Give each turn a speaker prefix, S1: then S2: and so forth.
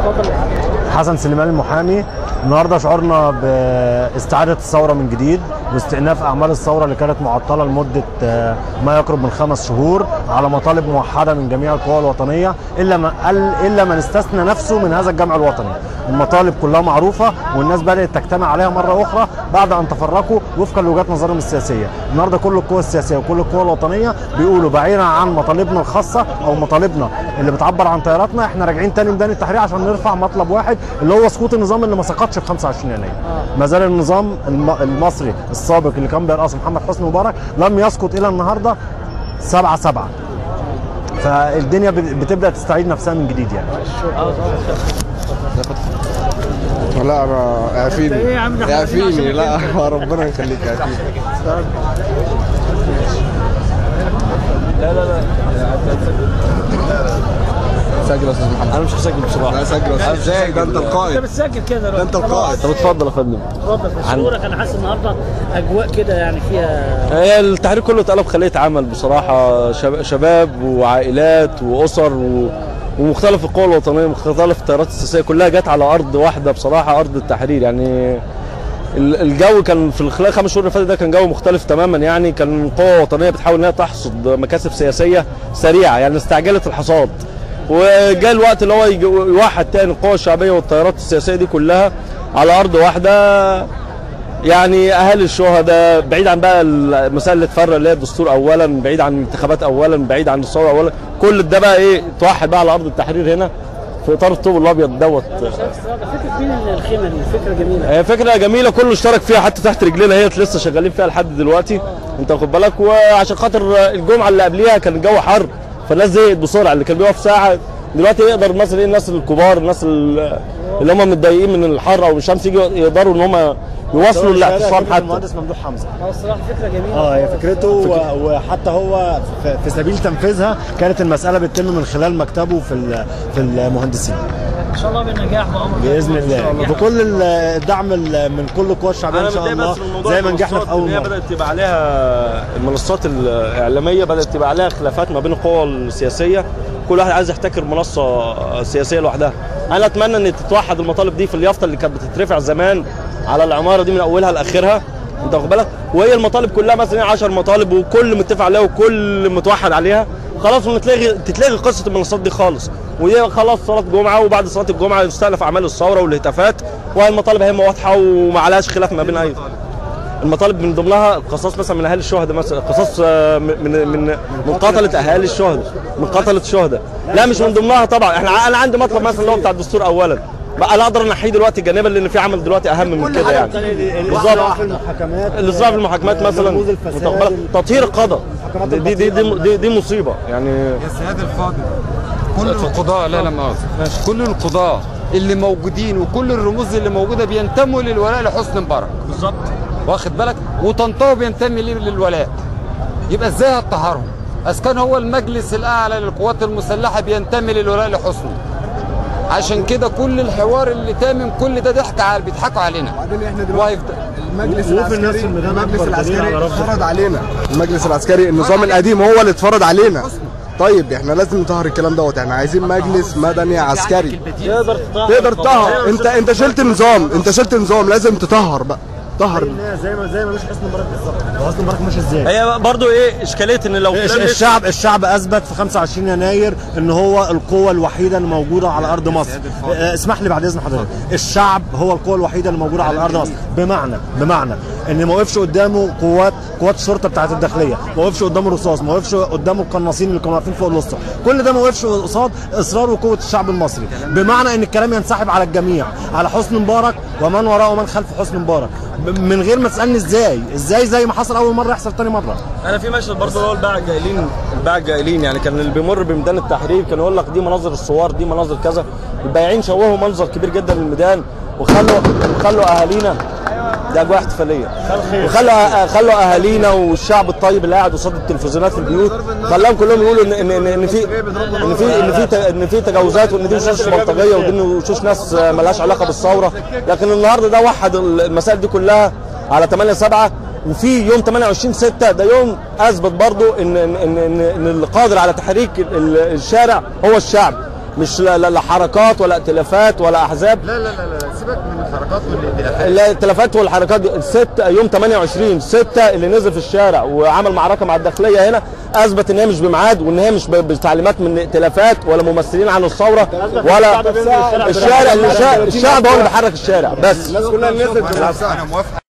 S1: اتفضل
S2: حسن سليمان المحامي النهارده شعرنا باستعاده الثوره من جديد واستئناف اعمال الثوره اللي كانت معطله لمده آه، ما يقرب من خمس شهور على مطالب موحده من جميع القوى الوطنيه الا ما قال- الا من استثنى نفسه من هذا الجمع الوطني. المطالب كلها معروفه والناس بدات تجتمع عليها مره اخرى بعد ان تفرقوا وفقا لوجهات نظرهم السياسيه. النهارده كل القوى السياسيه وكل القوى الوطنيه بيقولوا بعيدا عن مطالبنا الخاصه او مطالبنا اللي بتعبر عن تياراتنا احنا راجعين تاني ميدان التحرير عشان نرفع مطلب واحد اللي هو سقوط النظام اللي ما سقطش في 25 يناير. ما زال النظام الم- المصري السابق اللي كان بيرأسه محمد حسني مبارك لم يسقط الى النهارده 7 7 فالدنيا بت- بتبدا تستعيد نفسها من جديد يعني
S3: لا انا اعفيني
S1: إيه يا عم ده إحنا
S3: اعفيني
S1: عشان
S3: لا ربنا يخليك اعفيني سجل يا استاذ محمد
S4: انا مش هسجل بصراحه
S3: لا سجل يا استاذ ازاي ده انت
S1: انت
S3: القائد
S1: بتسجل كده
S3: ده انت القائد
S4: طب اتفضل يا فندم
S1: اتفضل في
S4: عن-
S1: شعورك انا حاسس النهارده اجواء كده يعني فيها
S4: هي التحرير كله اتقلب خليه عمل بصراحه شب- شباب وعائلات واسر و... ومختلف القوى الوطنيه مختلف التيارات السياسيه كلها جت على ارض واحده بصراحه ارض التحرير يعني ال- الجو كان في خلال خمس شهور اللي فاتت ده كان جو مختلف تماما يعني كان قوى وطنيه بتحاول انها تحصد مكاسب سياسيه سريعه يعني استعجلت الحصاد وجاء الوقت اللي هو يج- يوحد تاني القوى الشعبيه والتيارات السياسيه دي كلها على ارض واحده يعني اهالي الشهداء بعيد عن بقى المسائل اللي تفرق اللي هي الدستور اولا بعيد عن الانتخابات اولا بعيد عن الثوره اولا كل ده بقى ايه توحد بقى على ارض التحرير هنا في اطار الطوب الابيض دوت
S1: فكره مين الخيمه دي فكره جميله
S4: هي فكره جميله كله اشترك فيها حتى تحت رجلينا هي لسه شغالين فيها لحد دلوقتي انت واخد بالك وعشان خاطر الجمعه اللي قبليها كان الجو حر فالناس زهقت بسرعه اللي كان بيقف ساعه دلوقتي يقدر مثلا ايه الناس الكبار الناس ال- اللي هم متضايقين من الحر او من الشمس يجوا يقدروا ان هم يواصلوا الاعتصام حتى
S2: المهندس ممدوح حمزه
S1: اه الصراحه فكره جميله
S2: اه هي فكرته و- وحتى هو في- في سبيل تنفيذها كانت المساله بتتم من خلال مكتبه في ال- في المهندسين
S1: ان شاء الله بالنجاح بامر
S2: باذن الله بكل ال- الدعم ال- من كل القوى الشعبيه ان شاء الله زي ما نجحنا في اول
S4: هي
S2: مره
S4: بدات تبقى عليها المنصات الاعلاميه بدات تبقى عليها خلافات ما بين القوى السياسيه كل واحد عايز يحتكر منصه سياسيه لوحدها انا اتمنى ان تتوحد المطالب دي في اليافطه اللي كانت بتترفع زمان على العماره دي من اولها لاخرها انت واخد بالك وهي المطالب كلها مثلا 10 مطالب وكل متفق عليها وكل متوحد عليها خلاص ونتلغي تتلغي قصه المنصات دي خالص ودي خلاص صلاه جمعه وبعد صلاه الجمعه يستأنف اعمال الثوره والهتافات والمطالب هي واضحه وما عليهاش خلاف ما بين اي المطالب من ضمنها القصاص مثلا من اهالي الشهداء مثلا قصاص آه، من من من من قتله اهالي الشهداء من قتله الشهداء لا مش من ضمنها طبعا احنا انا عندي مطلب مثلا اللي هو بتاع الدستور اولا بقى انا اقدر انحيه دلوقتي جانبا لان في عمل دلوقتي اهم من كده يعني بالظبط
S2: في المحاكمات
S4: الاسراع في المحاكمات مثلا
S2: نموذج الفساد،
S4: أنت واخد بالك؟ تطهير القضاء دي دي دي, دي, دي, دي مصيبه يعني
S5: يا سيادة الفاضل كل القضاة لا لا مؤاخذة كل القضاة اللي موجودين وكل الرموز اللي موجودة بينتموا للولاء لحسني مبارك بالظبط واخد بالك وطنطاوي بينتمي ليه للولاء يبقى ازاي هتطهرهم؟ اذا كان هو المجلس الاعلى للقوات المسلحة بينتمي للولاء لحسني عشان كده كل الحوار اللي تامم كل ده ضحك على بيضحكوا علينا
S3: وبعدين احنا
S5: وهيفضل-
S3: المجلس
S2: وقوف الناس
S3: العسكري
S2: في الميدان
S3: المجلس
S2: أكبر دليل
S3: العسكري
S2: على رفض
S3: اتفرض علينا المجلس العسكري النظام القديم هو اللي اتفرض علينا طيب احنا لازم نطهر الكلام دوت احنا عايزين مجلس مدني عسكري
S4: تقدر
S3: تقدر تطهر انت انت شلت نظام انت شلت نظام لازم تطهر بقى طهر
S2: زي ما زي ما مش حسني مبارك بالظبط هو حسني مبارك ماشي ازاي
S4: هي برضو ايه اشكاليه ان لو
S2: الش-
S4: فلان مشي-
S2: الشعب الشعب اثبت في 25 يناير ان هو القوه الوحيده اللي موجوده على ارض مصر آه، اسمح لي بعد اذن حضرتك الشعب هو القوه الوحيده اللي موجوده على ارض مصر بمعنى بمعنى ان ما وقفش قدامه قوات قوات الشرطه بتاعت الداخليه ما وقفش قدامه الرصاص ما وقفش قدامه القناصين اللي كانوا واقفين فوق الاسطح كل ده ما وقفش قصاد اصرار وقوه الشعب المصري بمعنى ان الكلام ينسحب على الجميع على حسني مبارك ومن وراءه ومن خلف حسني مبارك ب- من غير ما تسالني ازاي ازاي زي ما حصل اول مره يحصل تاني مره
S4: انا في مشهد برضه اللي هو الباعة الجاهلين الباعة الجاهلين يعني كان اللي بيمر بميدان التحرير كان يقول لك دي مناظر الصور دي مناظر كذا البايعين شوهوا منظر كبير جدا للميدان وخلوا خلوا اهالينا دي اجواء احتفاليه وخلوا خلوا اهالينا والشعب الطيب اللي قاعد قصاد التلفزيونات في البيوت خلاهم كلهم يقولوا ان ان ان إن في ان في ان في ت- ان في تجاوزات وان دي وشوش بلطجيه ودي وشوش ناس ملهاش علاقه بالثوره لكن النهارده ده وحد المسائل دي كلها على 8 7 وفي يوم 28 6 ده يوم اثبت برضو ان ان ان ان, إن اللي قادر على تحريك ال- ال- الشارع هو الشعب مش لا, لا, لا حركات ولا ائتلافات ولا احزاب
S5: لا لا لا لا سيبك من الحركات والائتلافات
S4: الائتلافات والحركات دي ست يوم 28 6 اللي نزل في الشارع وعمل معركه مع الداخليه هنا اثبت ان هي مش بميعاد وان هي مش ب- بتعليمات من ائتلافات ولا ممثلين عن الثوره ولا الشارع الشارع هو اللي بيحرك الشارع بس
S3: الناس كلها نزلت
S5: انا موافق